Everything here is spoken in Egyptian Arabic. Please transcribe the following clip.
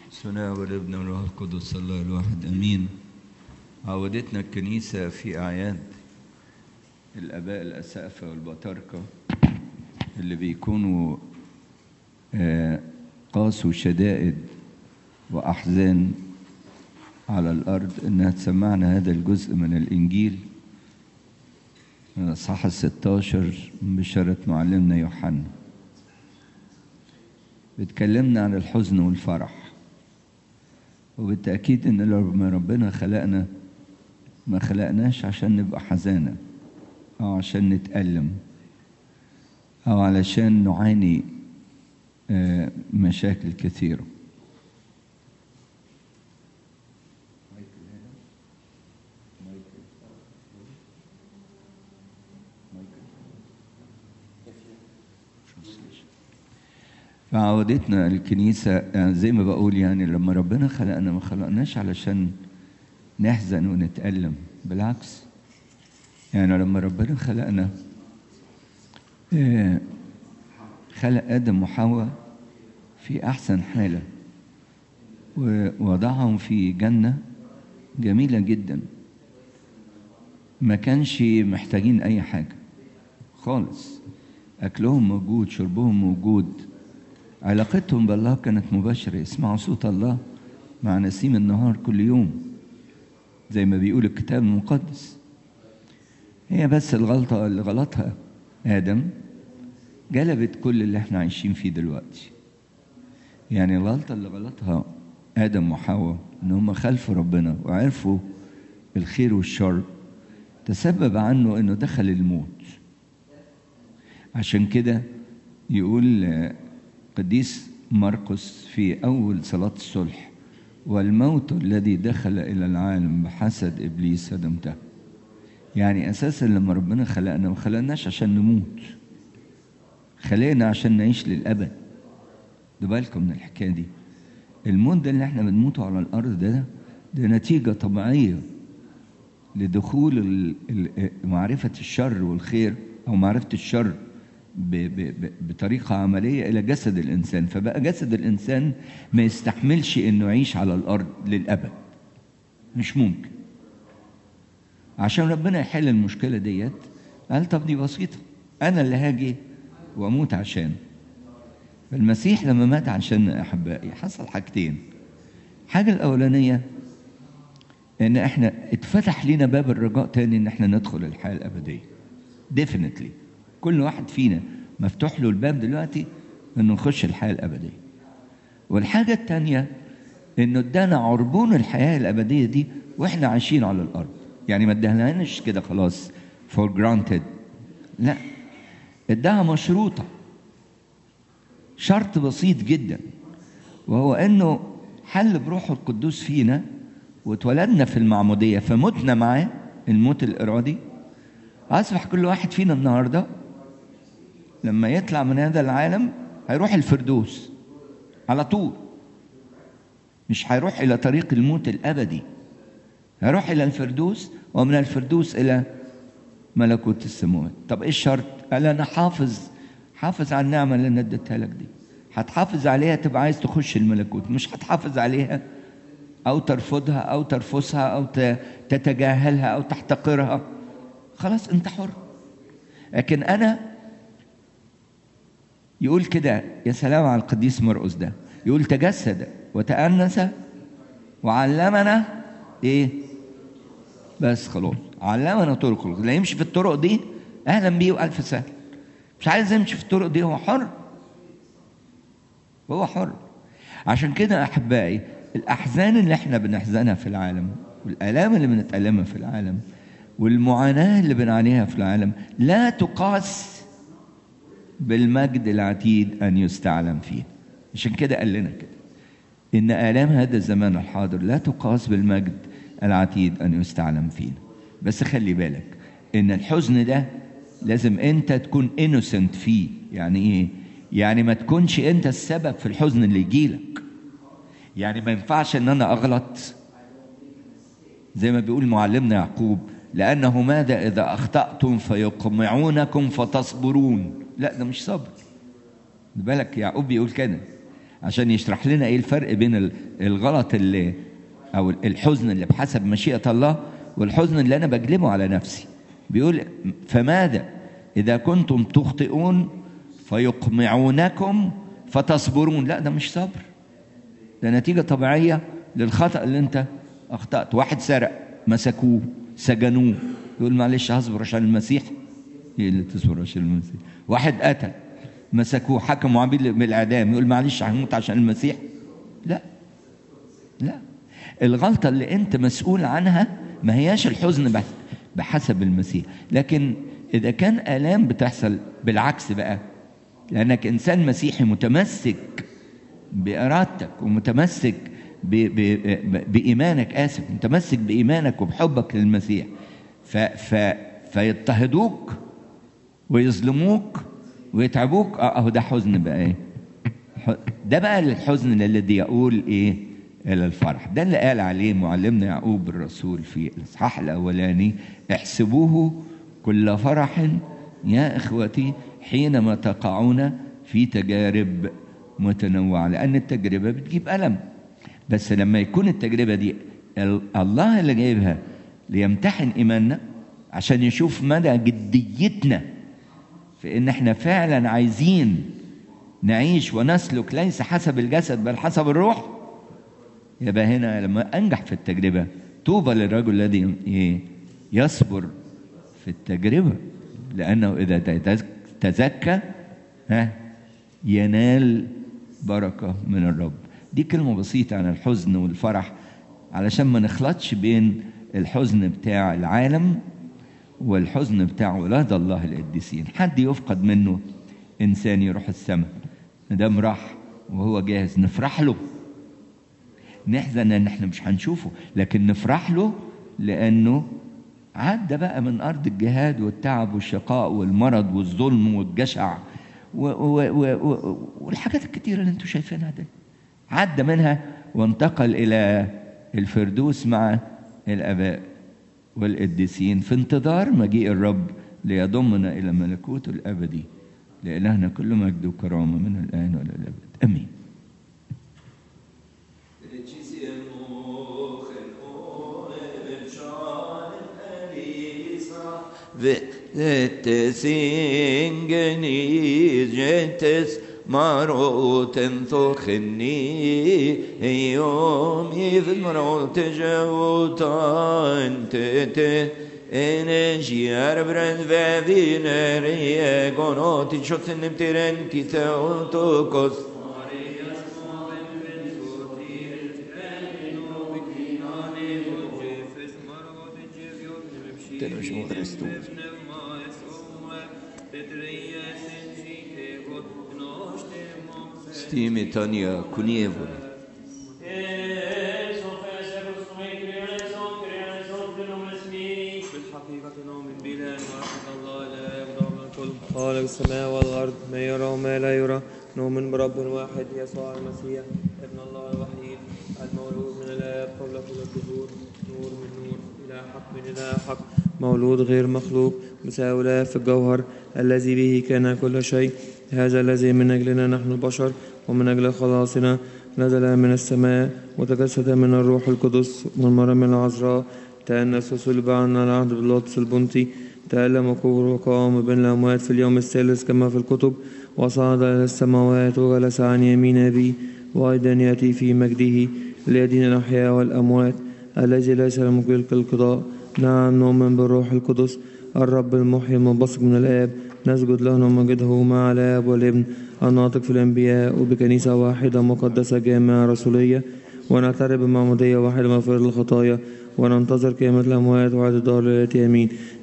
سنا والابن والروح القدس الله الواحد امين عودتنا الكنيسه في اعياد الاباء الاسقفه والبطاركه اللي بيكونوا آه، قاسوا شدائد واحزان على الارض انها تسمعنا هذا الجزء من الانجيل من الاصحاح الستاشر من بشاره معلمنا يوحنا بتكلمنا عن الحزن والفرح وبالتأكيد إن لما ربنا خلقنا ما خلقناش عشان نبقى حزانة أو عشان نتألم أو علشان نعاني آه، مشاكل كثيرة فعودتنا الكنيسة يعني زي ما بقول يعني لما ربنا خلقنا ما خلقناش علشان نحزن ونتألم بالعكس يعني لما ربنا خلقنا آه، خلق آدم وحواء في أحسن حالة ووضعهم في جنة جميلة جدا ما كانش محتاجين أي حاجة خالص أكلهم موجود شربهم موجود علاقتهم بالله كانت مباشرة يسمعوا صوت الله مع نسيم النهار كل يوم زي ما بيقول الكتاب المقدس هي بس الغلطة اللي غلطها آدم جلبت كل اللي احنا عايشين فيه دلوقتي يعني الغلطة اللي غلطها آدم وحواء إن هم خلفوا ربنا وعرفوا الخير والشر تسبب عنه إنه دخل الموت عشان كده يقول آه، قديس مرقس في أول صلاة الصلح والموت الذي دخل إلى العالم بحسد إبليس هدمته يعني أساسا لما ربنا خلقنا ما خلقناش عشان نموت خلقنا عشان نعيش للأبد ده بالكم من الحكاية دي الموت ده اللي احنا بنموته على الأرض ده ده نتيجة طبيعية لدخول ال- ال- معرفة الشر والخير أو معرفة الشر ب- ب- ب- بطريقة عملية إلى جسد الإنسان فبقى جسد الإنسان ما يستحملش إنه يعيش على الأرض للأبد مش ممكن عشان ربنا يحل المشكلة ديت قال طب دي بسيطة أنا اللي هاجي وأموت عشان فالمسيح لما مات عشان أحبائي حصل حاجتين الحاجة الأولانية إن إحنا اتفتح لنا باب الرجاء تاني إن إحنا ندخل الحياة الأبدية definitely كل واحد فينا مفتوح له الباب دلوقتي إنه نخش الحياة الأبدية والحاجة التانية إنه ادانا عربون الحياة الأبدية دي وإحنا عايشين على الأرض يعني ما ادهناش كده خلاص for granted لا اداها مشروطة شرط بسيط جدا وهو انه حل بروحه القدوس فينا واتولدنا في المعمودية فمتنا معاه الموت الإرادي أصبح كل واحد فينا النهاردة لما يطلع من هذا العالم هيروح الفردوس على طول مش هيروح إلى طريق الموت الأبدي هيروح إلى الفردوس ومن الفردوس إلى ملكوت السماوات طب إيه الشرط؟ قال أنا حافظ حافظ على النعمة اللي أنا اديتها لك دي هتحافظ عليها تبقى عايز تخش الملكوت مش هتحافظ عليها أو ترفضها أو ترفضها أو ت- تتجاهلها أو تحتقرها خلاص أنت حر لكن أنا يقول كده يا سلام على القديس مرقس ده يقول تجسد وتأنس وعلمنا ايه بس خلاص علمنا طرق الخير. اللي يمشي في الطرق دي اهلا بيه والف سهل مش عايز يمشي في الطرق دي هو حر هو حر عشان كده احبائي الاحزان اللي احنا بنحزنها في العالم والالام اللي بنتالمها في العالم والمعاناه اللي بنعانيها في العالم لا تقاس بالمجد العتيد ان يستعلم فيه عشان كده قال لنا كده ان الام هذا الزمان الحاضر لا تقاس بالمجد العتيد ان يستعلم فينا بس خلي بالك ان الحزن ده لازم انت تكون انوسنت فيه يعني ايه يعني ما تكونش انت السبب في الحزن اللي يجيلك يعني ما ينفعش ان انا اغلط زي ما بيقول معلمنا يعقوب لانه ماذا اذا اخطاتم فيقمعونكم فتصبرون لا ده مش صبر خد بالك يعقوب بيقول كده عشان يشرح لنا ايه الفرق بين ال- الغلط اللي او الحزن اللي بحسب مشيئه الله والحزن اللي انا بجلبه على نفسي بيقول فماذا اذا كنتم تخطئون فيقمعونكم فتصبرون لا ده مش صبر ده نتيجة طبيعية للخطأ اللي انت اخطأت واحد سرق مسكوه سجنوه يقول معلش هصبر عشان المسيح ايه اللي تصبر عشان المسيح واحد قتل مسكوه حكموا عليه بالاعدام يقول معلش هموت عشان المسيح لا لا الغلطة اللي انت مسؤول عنها ما هياش الحزن بس بحسب المسيح لكن اذا كان الام بتحصل بالعكس بقى لانك انسان مسيحي متمسك بارادتك ومتمسك ب ب ب بايمانك اسف متمسك بايمانك وبحبك للمسيح ف ف فيضطهدوك ويظلموك ويتعبوك اه اهو ده حزن بقى ايه ح- ده بقى الحزن الذي يقول ايه الى الفرح ده اللي قال عليه معلمنا يعقوب الرسول في الاصحاح الاولاني احسبوه كل فرح يا اخوتي حينما تقعون في تجارب متنوعه لان التجربه بتجيب الم بس لما يكون التجربه دي ال- الله اللي جايبها ليمتحن ايماننا عشان يشوف مدى جديتنا في ان احنا فعلا عايزين نعيش ونسلك ليس حسب الجسد بل حسب الروح يبقى هنا لما انجح في التجربه طوبى للرجل الذي إيه؟ يصبر في التجربه لانه اذا تزك- تزكى ها ينال بركه من الرب دي كلمه بسيطه عن الحزن والفرح علشان ما نخلطش بين الحزن بتاع العالم والحزن بتاع ولاد الله القديسين حد يفقد منه انسان يروح السماء دام راح وهو جاهز نفرح له نحزن ان احنا مش هنشوفه لكن نفرح له لانه عدى بقى من ارض الجهاد والتعب والشقاء والمرض والظلم والجشع و و و و والحاجات الكتيره اللي انتم شايفينها دي عدى منها وانتقل الى الفردوس مع الاباء والقديسين في انتظار مجيء الرب ليضمنا الى ملكوته الابدي لالهنا كل مجد وكرامه من الان والى الابد امين Vettesingeni gentes maroten thokni yom even marote jautan te energi arbrand veviner egonoti chotin tiren kitautokos Tenemos Cristo. Stime Tanja Kunievoli. بالحقيقة نؤمن بلا واحد الله لا يبدأ الكل خالق السماء والأرض ما يرى وما لا يرى نؤمن برب واحد يسوع المسيح ابن الله الوحيد المولود من الآب قبل كل الدهور نور من نور إلى حق من إلى حق مولود غير مخلوق مساوي له في الجوهر الذي به كان كل شيء هذا الذي من أجلنا نحن البشر ومن أجل خلاصنا نزل من السماء وتجسد من الروح القدس والمريم العذراء تأنس وصلب عنا العهد باللطس البنطي تألم وكبر وقام بين الأموات في اليوم الثالث كما في الكتب وصعد إلى السماوات وجلس عن يمين أبيه وأيضا يأتي في مجده ليدين الأحياء والأموات الذي ليس له ملك القضاء نعم نؤمن بالروح القدس الرب المحيي المنبثق من الآب نسجد له ونمجده مع الآب والابن الناطق في الأنبياء وبكنيسة واحدة مقدسة جامعة رسولية ونعترف بمعمودية واحدة مغفرة الخطايا وننتظر قيامة الأموات وعد الدار التي آمين